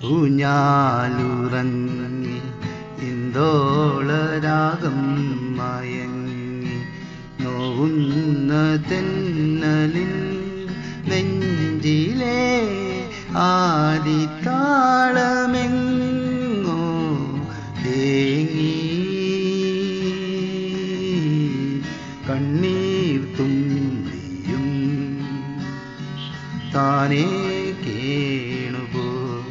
ഊഞ്ഞാലുറങ്ങി ഇന്ദോളരാഗം മയങ്ങി നോവുന്ന തെന്നലിൻ നെഞ്ചിലെ ആദിത്താളമെങ്ങോ തേങ്ങി കണ്ണീർ തുമ്പിയും താനേ കേണുപോ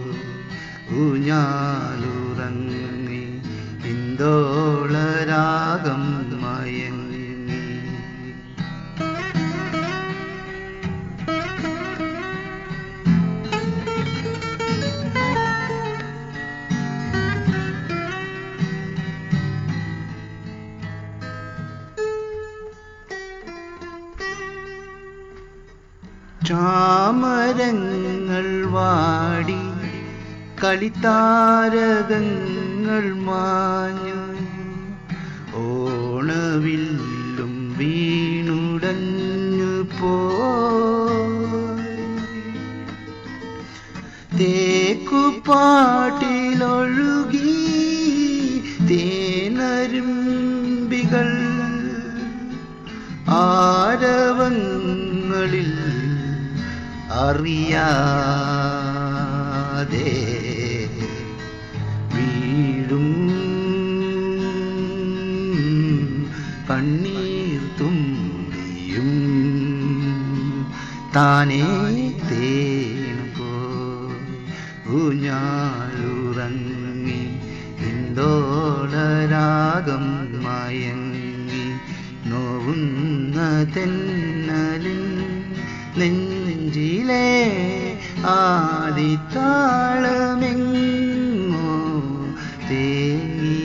ഊഞ്ഞാലുറങ്ങി ഇന്ദോളരാഗം മയങ്ങി ചാമരങ്ങൾ വാടി കളിത്താരകങ്ങൾ മാഞ്ഞു ഓണവില്ലും വീണുടഞ്ഞു പോയി തേക്കുപാട്ടിലൊഴുകി തേനരുമ്പികൾ ആരവങ്ങളിൽ അറിയാതെ വീഴും കണ്ണീർ തുമ്പിയും താനേ തേണുപോ ഊഞ്ഞാലുറങ്ങി ഇന്ദോളരാഗം മയങ്ങി നോവുന്ന തെന്നലിൻ നെഞ്ചിലെ ആദിത്താളമെങ്ങോ തേങ്ങി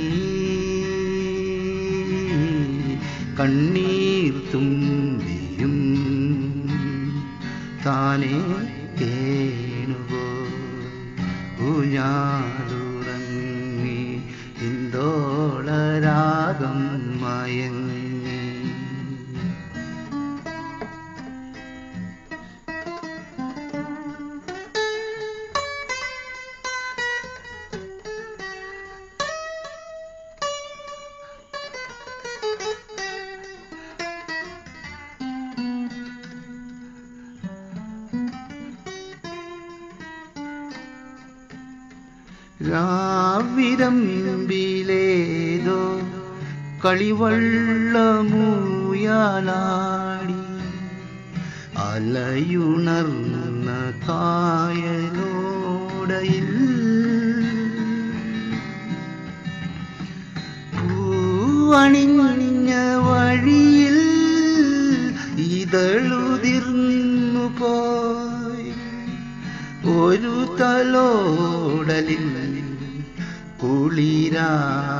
കണ്ണീർ തുമ്പിയും താനേ കേണുപോ ഊഞ്ഞാലുറങ്ങി ഇന്ദോളരാഗം മയങ്ങി രാവിരമ്പിലേതോ കളിവള്ളമൂയാലാടി അലയുണർന്ന കായലോടയിൽ പൂവണിഞ്ഞ വഴിയിൽ ഇതളുതിർന്നു പോയി ഒരു തലോടലിൽ കുളിരാ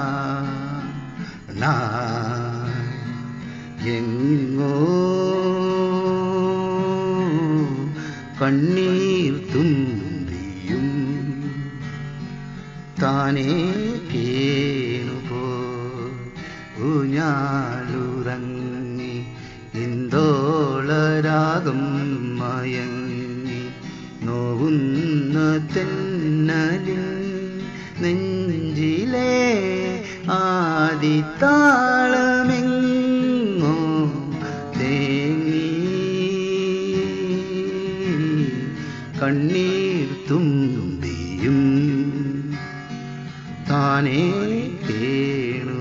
എങ്ങോ കണ്ണീർ തുമ്പിയും താനേ കേണുപോ ഊഞ്ഞാലുറങ്ങി ഇന്ദോളരാഗം മയങ്ങി നോവുന്ന തെന്നലിൻ നെഞ്ചിലെ ആദിത്താളമെങ്ങോ തേങ്ങി കണ്ണീർ തുമ്പിയും താനേ കേണു